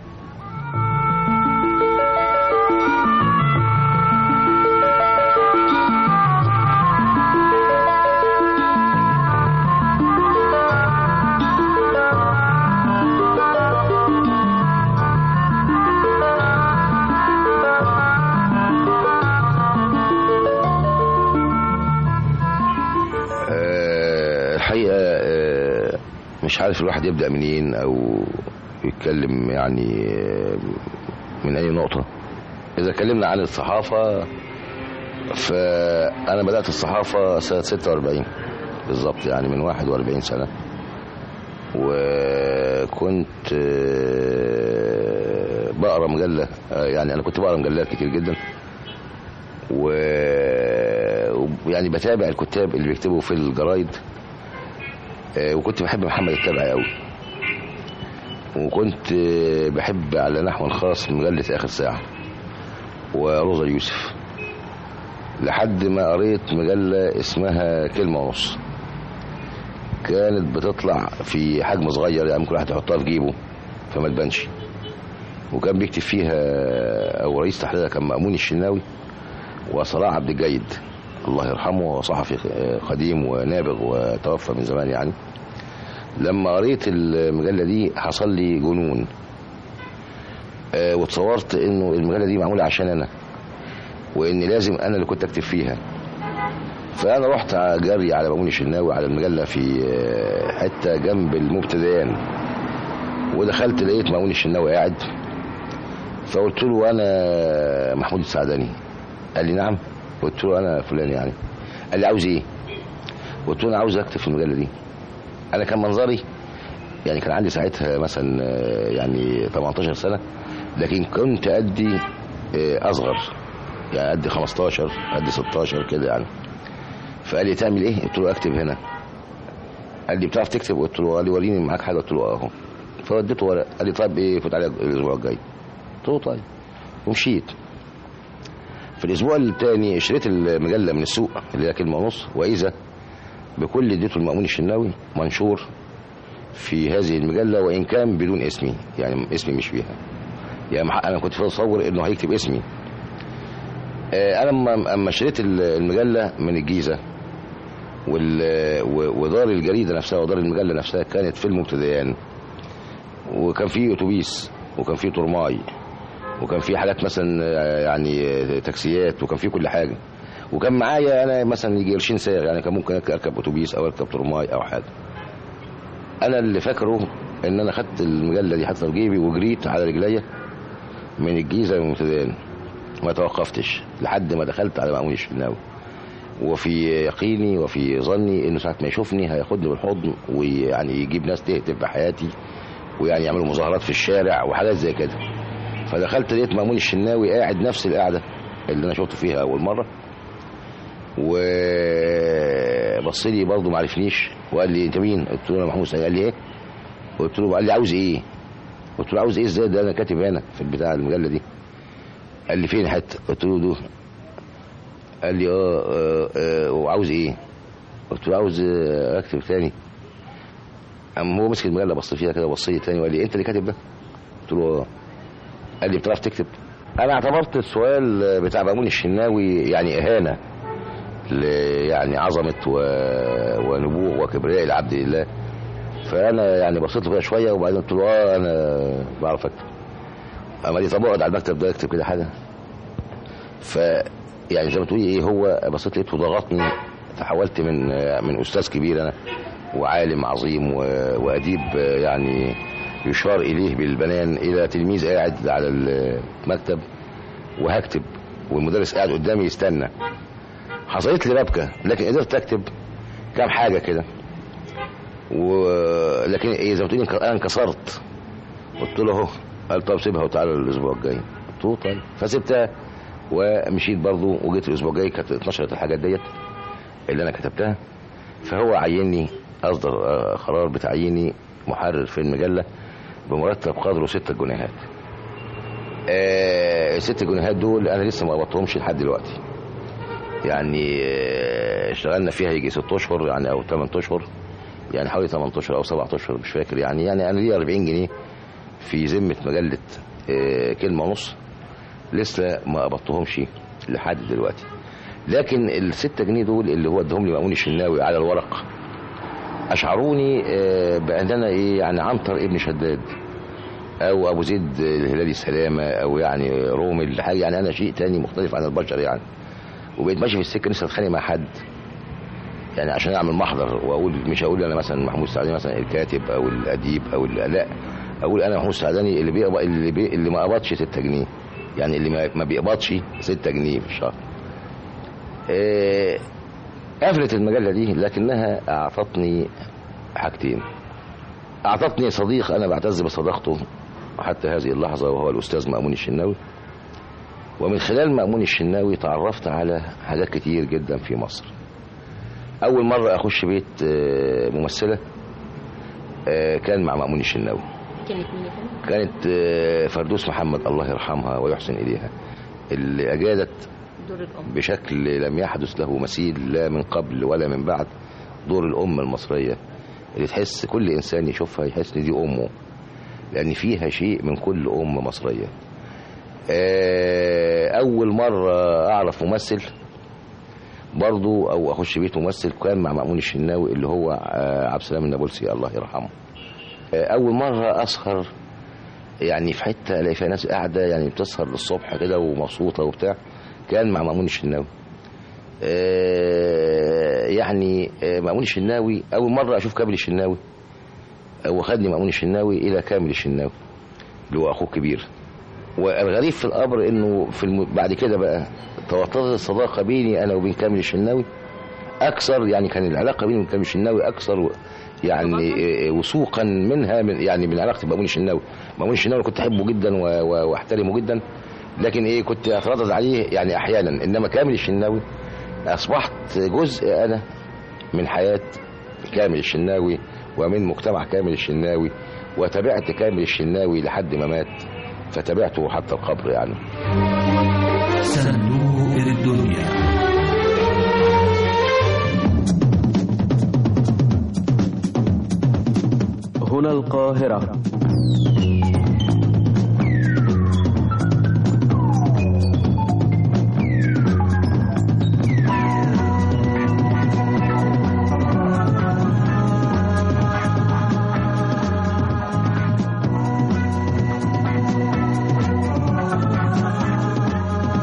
آه، الحقيقة آه، مش عارف الواحد يبدأ منين أو يتكلم يعني آه، من أي نقطة إذا اتكلمنا عن الصحافة فأنا بدأت الصحافة سنة 46 بالظبط يعني من 41 سنة وكنت آه، بقرا مجلة آه، يعني أنا كنت بقرا مجلات كتير جدا و يعني بتابع الكتاب اللي بيكتبوا في الجرايد آه، وكنت بحب محمد التبعي قوي وكنت آه، بحب على نحو خاص مجلة آخر ساعة وروزا يوسف لحد ما قريت مجلة اسمها كلمة ونص كانت بتطلع في حجم صغير يعني ممكن واحد يحطها في جيبه فما تبانش وكان بيكتب فيها او رئيس تحريرها كان مأمون الشناوي وصلاح عبد الجيد الله يرحمه هو صحفي قديم ونابغ وتوفى من زمان يعني لما قريت المجله دي حصل لي جنون آه، وتصورت انه المجله دي معموله عشان انا وان لازم انا اللي كنت اكتب فيها فانا رحت جري على مأمون الشناوي على المجله في آه، حته جنب المبتدئان ودخلت لقيت مأمون الشناوي قاعد فقلت له انا محمود السعداني قال لي نعم قلت له انا فلان يعني قال لي عاوز ايه قلت له انا عاوز اكتب في المجله دي انا كان منظري يعني كان عندي ساعتها مثلا آه، يعني 18 سنه لكن كنت ادي آه، اصغر يعني ادي 15 ادي 16 كده يعني فقال لي تعمل ايه قلت له اكتب هنا قال لي بتعرف تكتب قلت له قال لي وريني معاك حاجه قلت له اهو فوديته ورق قال لي طيب ايه فوت عليك الاسبوع الجاي قلت له طيب ومشيت في الاسبوع الثاني اشتريت المجله من السوق اللي هي كلمه ونص واذا بكل اديته المأمون الشناوي منشور في هذه المجله وان كان بدون اسمي يعني اسمي مش فيها يعني مح- انا كنت اتصور انه هيكتب اسمي آه، انا لما اما اشتريت ال- المجله من الجيزه وال- و- ودار الجريده نفسها ودار المجله نفسها كانت في المبتدئان وكان في اتوبيس وكان في ترماي وكان في حاجات مثلا آه، يعني آه، تاكسيات وكان في كل حاجه وكان معايا انا مثلا يجي قرشين ساغ يعني كان ممكن اركب اتوبيس او اركب ترماي او حاجه انا اللي فاكره ان انا خدت المجله دي حطيتها في جيبي وجريت على رجليا من الجيزه للمنتديان ما توقفتش لحد ما دخلت على مأمون الشناوي وفي يقيني وفي ظني انه ساعه ما يشوفني هياخدني بالحضن ويعني يجيب ناس تهتف بحياتي ويعني يعملوا مظاهرات في الشارع وحاجات زي كده فدخلت لقيت مأمون الشناوي قاعد نفس القعده اللي انا شفته فيها اول مره وبص لي برضه ما عرفنيش وقال لي انت مين؟ قلت له انا محمود سعيد قال لي ايه؟ قلت له قال لي عاوز ايه؟ قلت له عاوز ايه ازاي ده انا كاتب هنا في البتاع المجله دي قال لي فين حته؟ قلت له ده قال لي اه, آه, آه وعاوز ايه؟ قلت له عاوز آه، اكتب تاني قام هو مسك المجله بص فيها كده بص لي تاني وقال لي انت اللي كاتب ده؟ قلت له اه قال لي بتعرف تكتب؟ انا اعتبرت السؤال بتاع مأمون الشناوي يعني اهانه ل يعني عظمه و... ونبوغ وكبرياء العبد لله فانا يعني بصيت له كده شويه وبعدين قلت له اه انا بعرف اكتب اما دي طب اقعد على المكتب ده اكتب كده حاجه ف يعني زي ما تقولي ايه هو بصيت لقيته ضغطني تحولت من من استاذ كبير انا وعالم عظيم و... واديب يعني يشار اليه بالبنان الى تلميذ قاعد على المكتب وهكتب والمدرس قاعد قدامي يستنى حصلت لي ربكه لكن قدرت اكتب كام حاجه كده ولكن ايه زي ما تقولي انا انكسرت قلت له اهو قال طب سيبها وتعالى الاسبوع الجاي قلت له طيب فسبتها ومشيت برضه وجيت الاسبوع الجاي كانت اتنشرت الحاجات ديت اللي انا كتبتها فهو عيني اصدر آه، قرار بتعييني محرر في المجله بمرتب قدره 6 جنيهات آه، الست جنيهات دول انا لسه ما قبضتهمش لحد دلوقتي يعني آه، اشتغلنا فيها يجي 6 اشهر يعني او 8 اشهر يعني حوالي 8 اشهر او 7 اشهر مش فاكر يعني يعني انا ليا 40 جنيه في ذمه مجله آه، كلمه ونص لسه ما قبضتهمش لحد دلوقتي لكن الستة جنيه دول اللي هو ادهم لي مأمون الشناوي على الورق اشعروني آه، بان انا ايه يعني عنتر ابن شداد او ابو زيد الهلالي السلامه او يعني رومل حاجه يعني انا شيء تاني مختلف عن البشر يعني وبقيت ماشي في السكه نفسي اتخانق مع حد يعني عشان اعمل محضر واقول مش هقول انا مثلا محمود السعداني مثلا الكاتب او الاديب او ال- لا اقول انا محمود السعداني اللي بيقبض اللي, بي اللي ما قبضش 6 جنيه يعني اللي ما- ما بيقبضش 6 جنيه في الشهر آه، قفلت المجله دي لكنها اعطتني حاجتين اعطتني صديق انا بعتز بصداقته حتى هذه اللحظه وهو الاستاذ مامون الشناوي ومن خلال مامون الشناوي تعرفت على حاجات كتير جدا في مصر اول مره اخش بيت آه، ممثله آه، كان مع مامون الشناوي كانت مين يا فندم؟ كانت آه، فردوس محمد الله يرحمها ويحسن اليها اللي اجادت دور الأم بشكل لم يحدث له مثيل لا من قبل ولا من بعد دور الأم المصرية اللي تحس كل إنسان يشوفها يحس إن دي أمه لأن فيها شيء من كل أم مصرية آه، أول مرة أعرف ممثل برضو أو أخش بيت ممثل كان مع مأمون الشناوي اللي هو آه، عبد السلام النابلسي الله يرحمه آه، أول مرة أسهر يعني في حتة ألاقي فيها ناس قاعدة يعني بتسهر للصبح كده ومبسوطة وبتاع كان مع مأمون الشناوي آه، يعني آه، مأمون الشناوي أول مرة أشوف كامل الشناوي وخدني مأمون الشناوي إلى كامل الشناوي اللي هو أخوه الكبير والغريب في الأمر إنه في الم... بعد كده بقى توطدت الصداقة بيني أنا وبين كامل الشناوي أكثر يعني كان العلاقة بيني وبين كامل الشناوي أكثر يعني آه، وثوقا منها من يعني من علاقتي بمأمون الشناوي مأمون الشناوي كنت أحبه جدا و... و... وأحترمه جدا لكن إيه كنت أتردد عليه يعني أحيانا إنما كامل الشناوي أصبحت جزء أنا من حياة كامل الشناوي ومن مجتمع كامل الشناوي وتابعت كامل الشناوي لحد ما مات فتابعته حتى القبر يعني صندوق الدنيا هنا القاهرة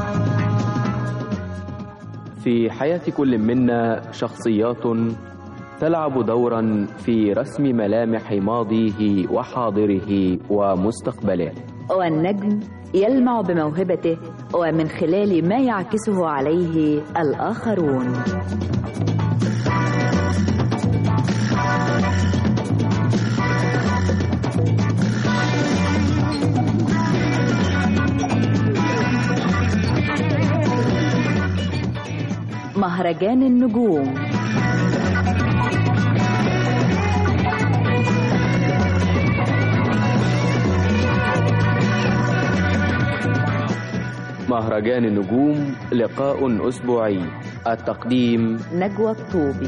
في حياة كل منا شخصيات تلعب دورا في رسم ملامح ماضيه وحاضره ومستقبله والنجم يلمع بموهبته ومن خلال ما يعكسه عليه الآخرون مهرجان النجوم مهرجان النجوم لقاء أسبوعي التقديم نجوى الطوبي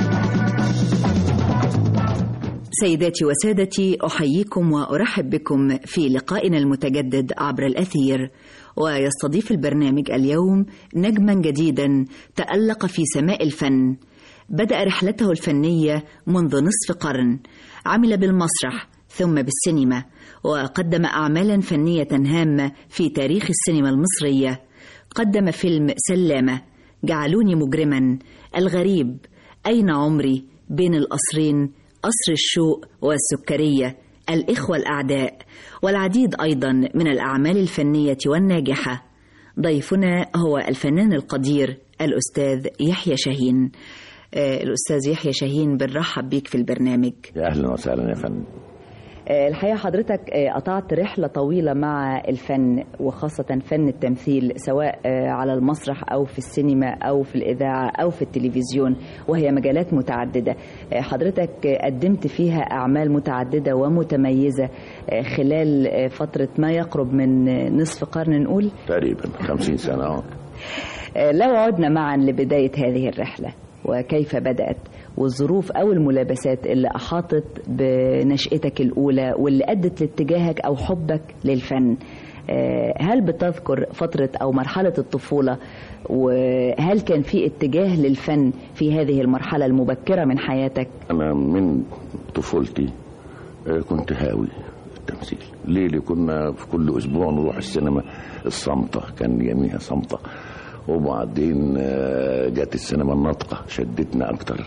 سيداتي وسادتي أحييكم وأرحب بكم في لقائنا المتجدد عبر الأثير ويستضيف البرنامج اليوم نجما جديدا تألق في سماء الفن بدأ رحلته الفنية منذ نصف قرن عمل بالمسرح ثم بالسينما وقدم أعمالا فنية هامة في تاريخ السينما المصرية قدم فيلم سلامة جعلوني مجرما الغريب أين عمري بين القصرين قصر الشوق والسكرية الإخوة الأعداء والعديد أيضا من الأعمال الفنية والناجحة ضيفنا هو الفنان القدير الأستاذ يحيى شاهين آه، الأستاذ يحيى شاهين بنرحب بيك في البرنامج يا اهلا وسهلا يا فندم آه، الحقيقة حضرتك آه، قطعت رحلة طويلة مع الفن وخاصة فن التمثيل سواء آه، على المسرح أو في السينما أو في الإذاعة أو في التلفزيون وهي مجالات متعددة آه، حضرتك آه، قدمت فيها أعمال متعددة ومتميزة آه، خلال آه، فترة ما يقرب من آه، نصف قرن نقول تقريبا 50 سنه اه آه، لو عدنا معا لبداية هذه الرحلة وكيف بدأت والظروف أو الملابسات اللي أحاطت بنشأتك الأولى واللي أدت لاتجاهك أو حبك للفن آه، هل بتذكر فترة أو مرحلة الطفولة وهل كان في اتجاه للفن في هذه المرحلة المبكرة من حياتك انا من طفولتي آه، كنت هاوي التمثيل ليه ليه كنا في كل اسبوع نروح السينما الصامته كان يميها صامته وبعدين آه، جت السينما الناطقه شدتنا اكتر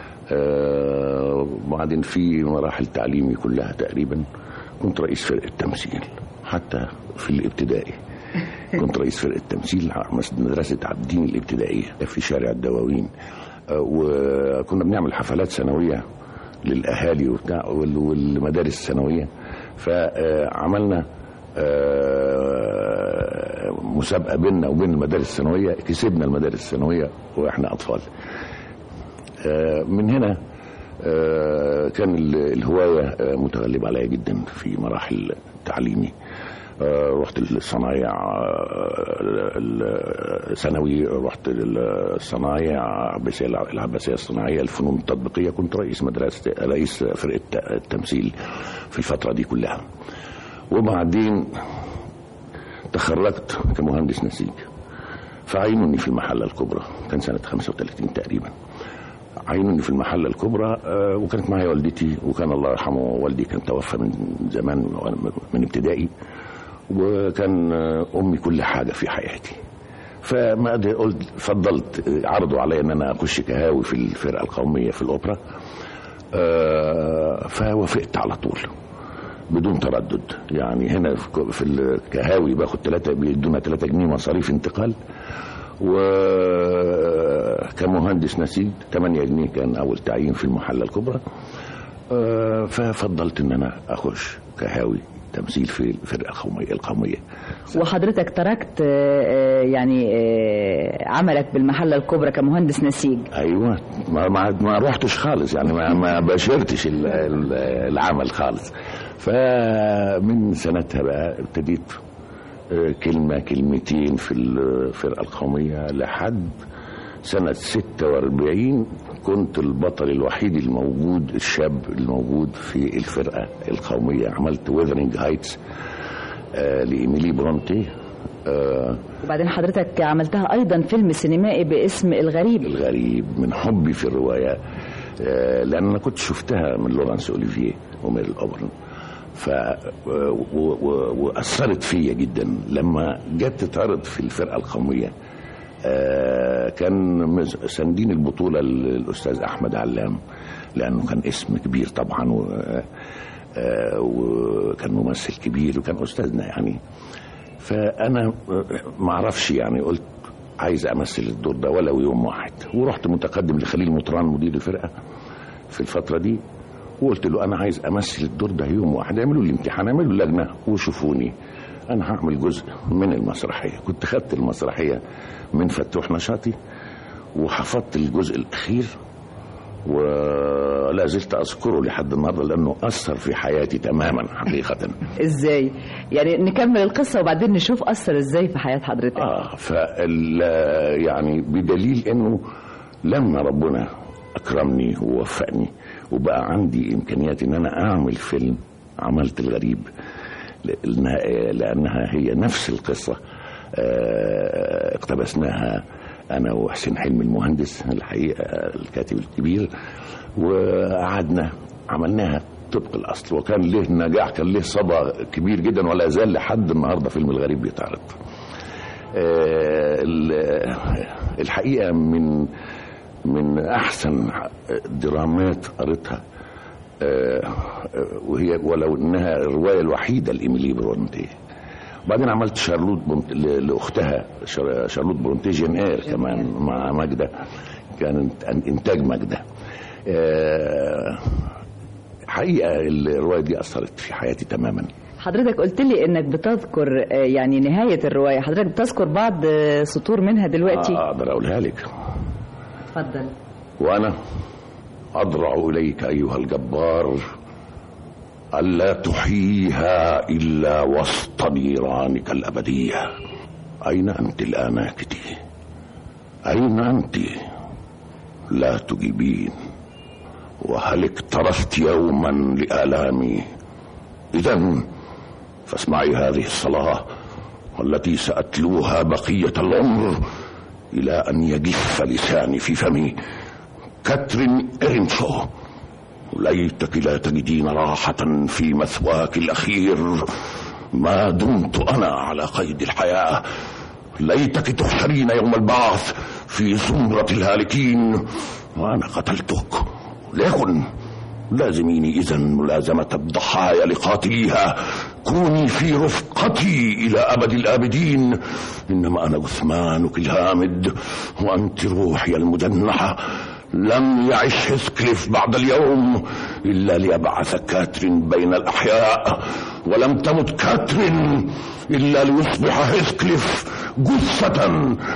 آه، وبعدين في مراحل تعليمي كلها تقريبا كنت رئيس فرقه تمثيل حتى في الابتدائي كنت رئيس فرقه تمثيل على مدرسه عابدين الابتدائيه في شارع الدواوين آه، وكنا بنعمل حفلات سنويه للاهالي وبتاع وال- والمدارس الثانويه فعملنا آه، مسابقه بيننا وبين المدارس الثانويه كسبنا المدارس الثانويه واحنا اطفال آه، من هنا آه، كان ال- الهوايه آه، متغلبه عليا جدا في مراحل تعليمي آه، رحت الصنايع آه، الثانوي رحت الصنايع العباسية العباسية الصناعية الفنون التطبيقية كنت رئيس مدرسة رئيس فرقة التمثيل في الفترة دي كلها وبعدين تخرجت كمهندس نسيج فعينوني في المحلة الكبرى كان سنة 35 تقريبا عينوني في المحلة الكبرى آه، وكانت معايا والدتي وكان الله يرحمه والدي كان توفى من زمان وأنا من ابتدائي وكان آه، امي كل حاجه في حياتي فما أدري قلت فضلت آه، عرضوا عليا ان انا اخش كهاوي في الفرقه القوميه في الاوبرا آه، فوافقت على طول بدون تردد يعني هنا في- في الكهاوي باخد ثلاثة بيدونا 3 جنيه مصاريف انتقال وكمهندس نسيج 8 جنيه كان اول تعيين في المحله الكبرى آه، ففضلت ان انا اخش كهاوي تمثيل في الفرقه القوميه القوميه وحضرتك تركت آه، آه، يعني آه، عملك بالمحلة الكبرى كمهندس نسيج ايوه ما ما, ما رحتش خالص يعني ما ما باشرتش ال- ال- العمل خالص فمن سنتها بقى ابتديت آه، كلمه كلمتين في الفرقه القوميه لحد سنه 46 كنت البطل الوحيد الموجود الشاب الموجود في الفرقه القوميه عملت ويذرنج هايتس آه لإيميلي برونتي آه وبعدين حضرتك عملتها أيضا فيلم سينمائي باسم الغريب الغريب من حبي في الرواية آه، لأن أنا كنت شفتها من لورانس أوليفيه وميرل أوبرن ف و- و- وأثرت فيا جدا لما جت تتعرض في الفرقة القومية آه، كان مز- ساندين البطولة ال- الأستاذ أحمد علام لأنه كان اسم كبير طبعا و آه، وكان ممثل كبير وكان أستاذنا يعني فأنا ما أعرفش يعني قلت عايز أمثل الدور ده ولو يوم واحد ورحت متقدم لخليل مطران مدير الفرقة في الفترة دي وقلت له أنا عايز أمثل الدور ده يوم واحد اعملوا لي امتحان اعملوا لجنة وشوفوني أنا هعمل جزء من المسرحية كنت خدت المسرحية من فتوح نشاطي وحفظت الجزء الأخير ولا زلت أذكره لحد النهارده لأنه أثر في حياتي تماما حقيقة ازاي يعني نكمل القصة وبعدين نشوف أثر ازاي في حياة حضرتك آه فال يعني بدليل انه لما ربنا اكرمني ووفقني وبقى عندي امكانيات ان انا اعمل فيلم عملت الغريب لانها لانها هي نفس القصه آه، اقتبسناها انا وحسين حلمي المهندس الحقيقه الكاتب الكبير وقعدنا عملناها طبق الاصل وكان له نجاح كان له صدى كبير جدا ولا زال لحد النهارده فيلم الغريب بيتعرض آه، ال- الحقيقه من من احسن درامات قريتها آه، وهي ولو انها الروايه الوحيده لايميلي برونتي وبعدين عملت شارلوت بونت ل- لاختها شار- شارلوت برونتي جين اير كمان مع ماجده كانت أن- انتاج ماجده آه، حقيقه الروايه دي اثرت في حياتي تماما حضرتك قلت لي انك بتذكر آه، يعني نهاية الرواية حضرتك بتذكر بعض آه، سطور منها دلوقتي آه، اقدر اقولها لك اتفضل وأنا أضرع إليك أيها الجبار ألا تحييها إلا وسط نيرانك الأبدية أين أنت الآن يا كتي أين أنت لا تجيبين وهل اكترثت يوما لآلامي إذا فاسمعي هذه الصلاة والتي سأتلوها بقية العمر إلى أن يجف لساني في فمي كاترين إرنشو ليتك لا تجدين راحة في مثواك الأخير ما دمت أنا على قيد الحياة ليتك تحشرين يوم البعث في زمرة الهالكين وأنا قتلتك ليكن لازميني إذا ملازمة الضحايا لقاتليها كوني في رفقتي إلى أبد الآبدين إنما أنا جثمانك الهامد وأنت روحي المجنحة لم يعش هيثكليف بعد اليوم إلا ليبعث كاترين بين الأحياء ولم تمت كاترين إلا ليصبح هيثكليف جثة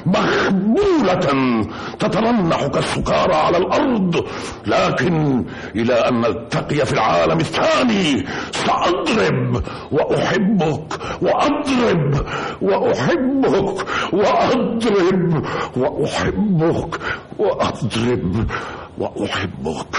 مخبولة تترنح كالسكارى على الأرض لكن إلى أن نلتقي في العالم الثاني سأضرب وأحبك وأضرب وأحبك وأضرب وأحبك وأضرب وأحبك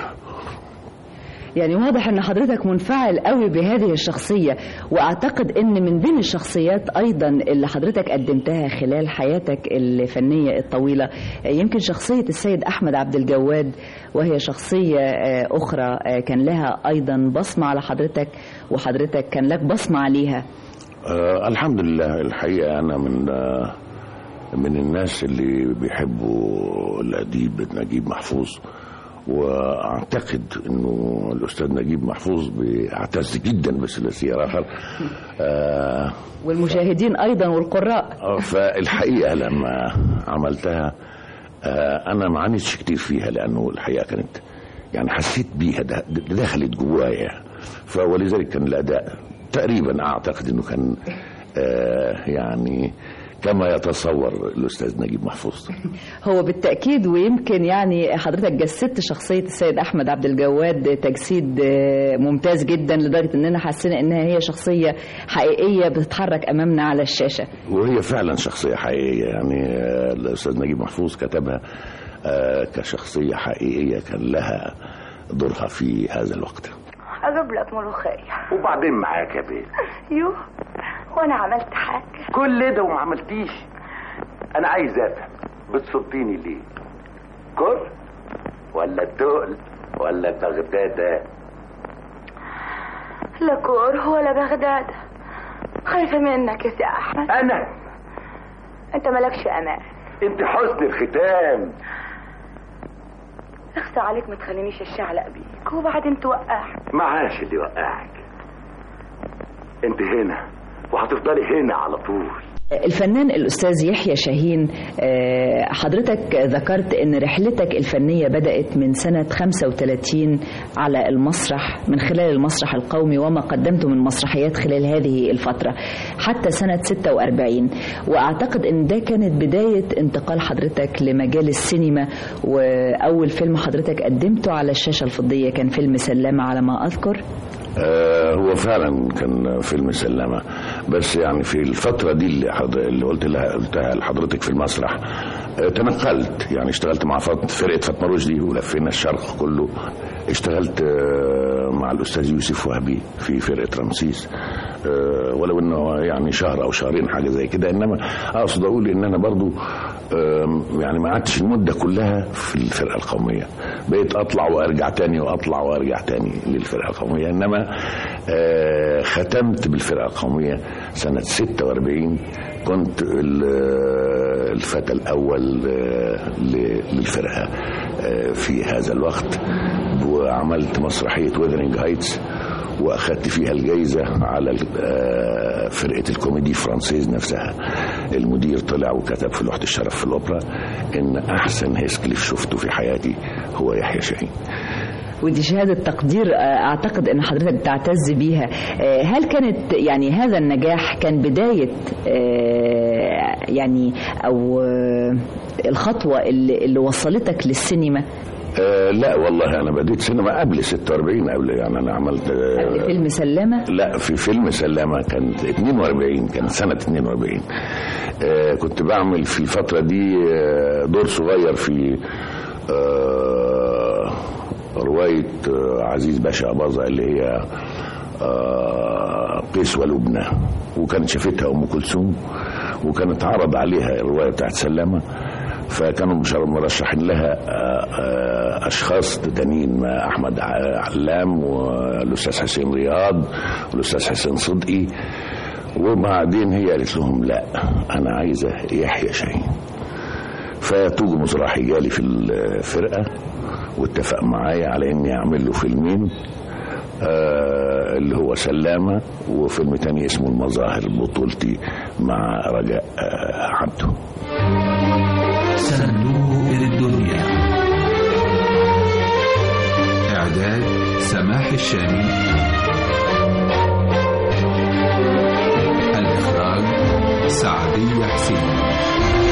يعني واضح ان حضرتك منفعل قوي بهذه الشخصية واعتقد ان من بين الشخصيات ايضا اللي حضرتك قدمتها خلال حياتك الفنية الطويلة يمكن شخصية السيد احمد عبد الجواد وهي شخصية آه، اخرى آه، كان لها ايضا بصمة على حضرتك وحضرتك كان لك بصمة عليها آه الحمد لله الحقيقة أنا من آه من الناس اللي بيحبوا الأديب نجيب محفوظ واعتقد انه الاستاذ نجيب محفوظ بيعتز جدا بثلاثيه رافر آه والمشاهدين ايضا والقراء آه، فالحقيقه لما عملتها آه انا ما عانيتش كتير فيها لانه الحقيقه كانت يعني حسيت بيها ده- ده- دخلت جوايا فولذلك كان الاداء تقريبا اعتقد انه كان آه يعني كما يتصور الاستاذ نجيب محفوظ هو بالتأكيد ويمكن يعني حضرتك جسدت شخصية السيد أحمد عبد الجواد تجسيد آه، ممتاز جدا لدرجة إننا حسينا إنها هي شخصية حقيقية بتتحرك أمامنا على الشاشة وهي فعلا شخصية حقيقية يعني آه، الأستاذ نجيب محفوظ كتبها آه، كشخصية حقيقية كان لها دورها في هذا الوقت اجيب لك ملوخيه وبعدين معاك يا بيه يو وانا عملت حاجه كل ده وما عملتيش انا عايز افهم بتصديني ليه كر ولا الدقل ولا بغدادة لا كور ولا بغداد خايفه منك يا سي احمد انا انت مالكش امان انت حسن الختام اخسى عليك ما تخلينيش الشعلق بيك وبعدين توقعك معاش اللي يوقعك انت هنا وهتفضلي هنا على طول الفنان الأستاذ يحيى شاهين آه، حضرتك ذكرت أن رحلتك الفنية بدأت من سنة 35 على المسرح من خلال المسرح القومي وما قدمته من مسرحيات خلال هذه الفترة حتى سنة 46 وأعتقد أن ده كانت بداية انتقال حضرتك لمجال السينما وأول فيلم حضرتك قدمته على الشاشة الفضية كان فيلم سلامة على ما أذكر آه هو فعلا كان فيلم سلامة بس يعني في الفترة دي اللي, حض... اللي قلت لها قلتها لحضرتك في المسرح آه تنقلت يعني اشتغلت مع فط... فرقة فاطمة رشدي ولفينا الشرق كله اشتغلت آه مع الأستاذ يوسف وهبي في فرقة رمسيس آه ولو انه يعني شهر او شهرين حاجه زي كده انما اقصد اقول ان انا برضو آه يعني ما قعدتش المده كلها في الفرقه القوميه بقيت اطلع وارجع تاني واطلع وارجع تاني للفرقه القوميه انما آه ختمت بالفرقه القوميه سنه 46 كنت الفتى الاول للفرقه في هذا الوقت وعملت مسرحيه ويذرنج هايتس واخدت فيها الجايزه على فرقه الكوميدي فرانسيز نفسها المدير طلع وكتب في لوحه الشرف في الاوبرا ان احسن هيسكليف شفته في حياتي هو يحيى شاهين ودي شهادة تقدير أعتقد أن حضرتك تعتز بيها هل كانت يعني هذا النجاح كان بداية يعني أو الخطوة اللي, اللي وصلتك للسينما آه لا والله انا بديت سينما قبل 46 قبل يعني انا عملت آه قبل فيلم سلامه لا في فيلم سلامه كان 42 كان سنه 42 آه كنت بعمل في الفتره دي آه دور صغير في آه روايه آه عزيز باشا اباظه اللي هي آه قيس ولبنى وكانت شافتها ام كلثوم وكانت عرض عليها الروايه بتاعت سلامه فكانوا مرشحين لها اشخاص تانيين احمد علام والاستاذ حسين رياض والاستاذ حسين صدقي وبعدين هي قالت لهم لا انا عايزه يحيى شاهين فتوج مزراحي جالي في الفرقه واتفق معايا على اني اعمل له فيلمين آه اللي هو سلامه وفيلم تاني اسمه المظاهر بطولتي مع رجاء آه عبده صندوق الدنيا إعداد سماح الشامي الإخراج سعدية حسين